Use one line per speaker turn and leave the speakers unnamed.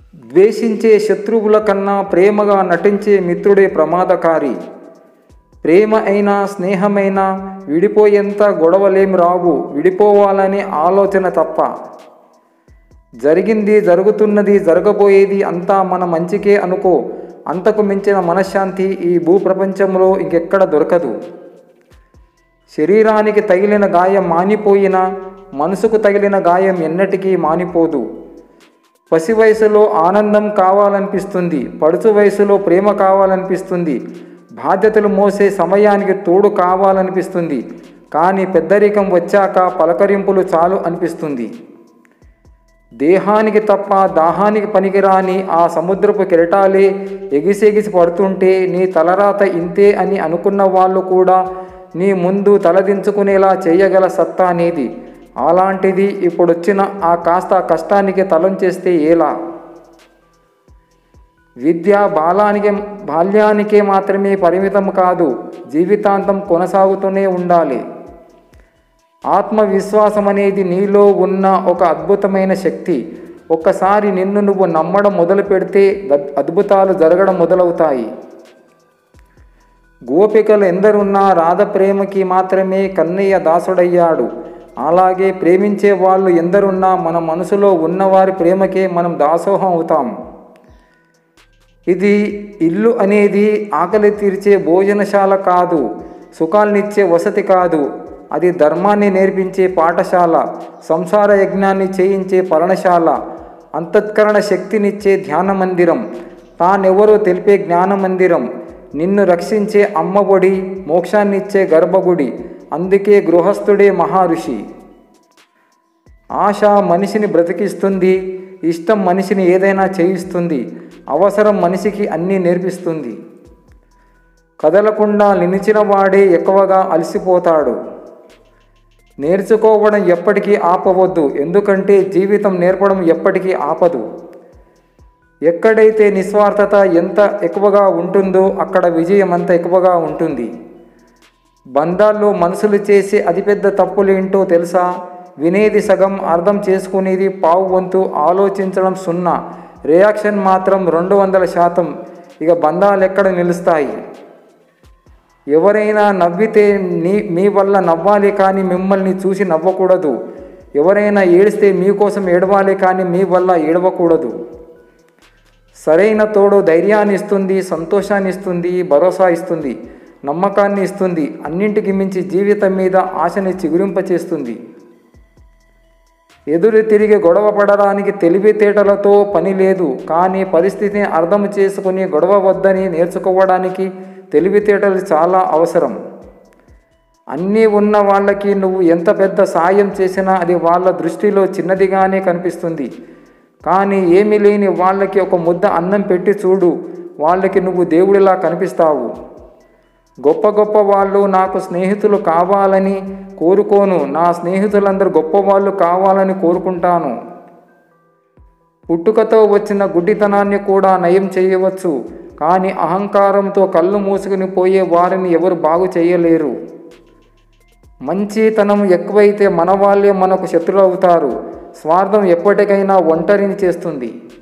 ద్వేషించే శత్రువుల కన్నా ప్రేమగా నటించే మిత్రుడే ప్రమాదకారి ప్రేమ అయినా స్నేహమైనా విడిపోయేంత గొడవలేం రావు విడిపోవాలనే ఆలోచన తప్ప జరిగింది జరుగుతున్నది జరగబోయేది అంతా మన మంచికే అనుకో అంతకు మించిన మనశ్శాంతి ఈ భూప్రపంచంలో ఇంకెక్కడ దొరకదు శరీరానికి తగిలిన గాయం మానిపోయినా మనసుకు తగిలిన గాయం ఎన్నటికీ మానిపోదు పసి వయసులో ఆనందం కావాలనిపిస్తుంది పడుచు వయసులో ప్రేమ కావాలనిపిస్తుంది బాధ్యతలు మోసే సమయానికి తోడు కావాలనిపిస్తుంది కానీ పెద్దరికం వచ్చాక పలకరింపులు చాలు అనిపిస్తుంది దేహానికి తప్ప దాహానికి పనికిరాని ఆ సముద్రపు కెరటాలే ఎగిసెగిసి పడుతుంటే నీ తలరాత ఇంతే అని అనుకున్న వాళ్ళు కూడా నీ ముందు తలదించుకునేలా చేయగల సత్తా నీది అలాంటిది ఇప్పుడొచ్చిన ఆ కాస్త కష్టానికి తలంచేస్తే ఎలా విద్య బాలానికి బాల్యానికే మాత్రమే పరిమితం కాదు జీవితాంతం కొనసాగుతూనే ఉండాలి ఆత్మవిశ్వాసం అనేది నీలో ఉన్న ఒక అద్భుతమైన శక్తి ఒక్కసారి నిన్ను నువ్వు నమ్మడం మొదలు పెడితే అద్- అద్భుతాలు జరగడం మొదలవుతాయి గోపికలు ఎందరున్నా రాధ ప్రేమకి మాత్రమే కన్నయ్య దాసుడయ్యాడు అలాగే ప్రేమించే వాళ్ళు ఎందరున్నా మన మనసులో ఉన్నవారి ప్రేమకే మనం దాసోహం అవుతాం ఇది ఇల్లు అనేది ఆకలి తీర్చే భోజనశాల కాదు సుఖాలనిచ్చే వసతి కాదు అది ధర్మాన్ని నేర్పించే పాఠశాల సంసార యజ్ఞాన్ని చేయించే పర్ణశాల అంతఃకరణ శక్తినిచ్చే ధ్యాన మందిరం తానెవరో తెలిపే జ్ఞాన మందిరం నిన్ను రక్షించే అమ్మఒడి మోక్షాన్నిచ్చే గర్భగుడి అందుకే గృహస్థుడే మహర్షి ఆశ మనిషిని బ్రతికిస్తుంది ఇష్టం మనిషిని ఏదైనా చేయిస్తుంది అవసరం మనిషికి అన్నీ నేర్పిస్తుంది కదలకుండా నిలిచిన వాడే ఎక్కువగా అలసిపోతాడు నేర్చుకోవడం ఎప్పటికీ ఆపవద్దు ఎందుకంటే జీవితం నేర్పడం ఎప్పటికీ ఆపదు ఎక్కడైతే నిస్వార్థత ఎంత ఎక్కువగా ఉంటుందో అక్కడ విజయం అంత ఎక్కువగా ఉంటుంది బంధాల్లో మనసులు చేసే అతిపెద్ద తప్పులేంటో తెలుసా వినేది సగం అర్థం చేసుకునేది పావు వంతు ఆలోచించడం సున్నా రియాక్షన్ మాత్రం రెండు వందల శాతం ఇక బంధాలు ఎక్కడ నిలుస్తాయి ఎవరైనా నవ్వితే నీ మీ వల్ల నవ్వాలి కానీ మిమ్మల్ని చూసి నవ్వకూడదు ఎవరైనా ఏడిస్తే మీకోసం ఏడవాలి కానీ మీ వల్ల ఏడవకూడదు సరైన తోడు ధైర్యాన్ని ఇస్తుంది సంతోషాన్ని ఇస్తుంది భరోసా ఇస్తుంది నమ్మకాన్ని ఇస్తుంది అన్నింటికి మించి జీవితం మీద ఆశని చిగురింపచేస్తుంది ఎదురు తిరిగి గొడవ పడడానికి తెలివితేటలతో పని లేదు కానీ పరిస్థితిని అర్థం చేసుకుని గొడవ వద్దని నేర్చుకోవడానికి తెలివితేటలు చాలా అవసరం అన్నీ ఉన్న వాళ్ళకి నువ్వు ఎంత పెద్ద సాయం చేసినా అది వాళ్ళ దృష్టిలో చిన్నదిగానే కనిపిస్తుంది కానీ ఏమీ లేని వాళ్ళకి ఒక ముద్ద అన్నం పెట్టి చూడు వాళ్ళకి నువ్వు దేవుడిలా కనిపిస్తావు గొప్ప గొప్ప వాళ్ళు నాకు స్నేహితులు కావాలని కోరుకోను నా స్నేహితులందరూ గొప్పవాళ్ళు కావాలని కోరుకుంటాను పుట్టుకతో వచ్చిన గుడ్డితనాన్ని కూడా నయం చేయవచ్చు కానీ అహంకారంతో కళ్ళు మూసుకుని పోయే వారిని ఎవరు బాగు చేయలేరు మంచితనం ఎక్కువైతే మన వాళ్ళే మనకు శత్రువులు అవుతారు స్వార్థం ఎప్పటికైనా ఒంటరిని చేస్తుంది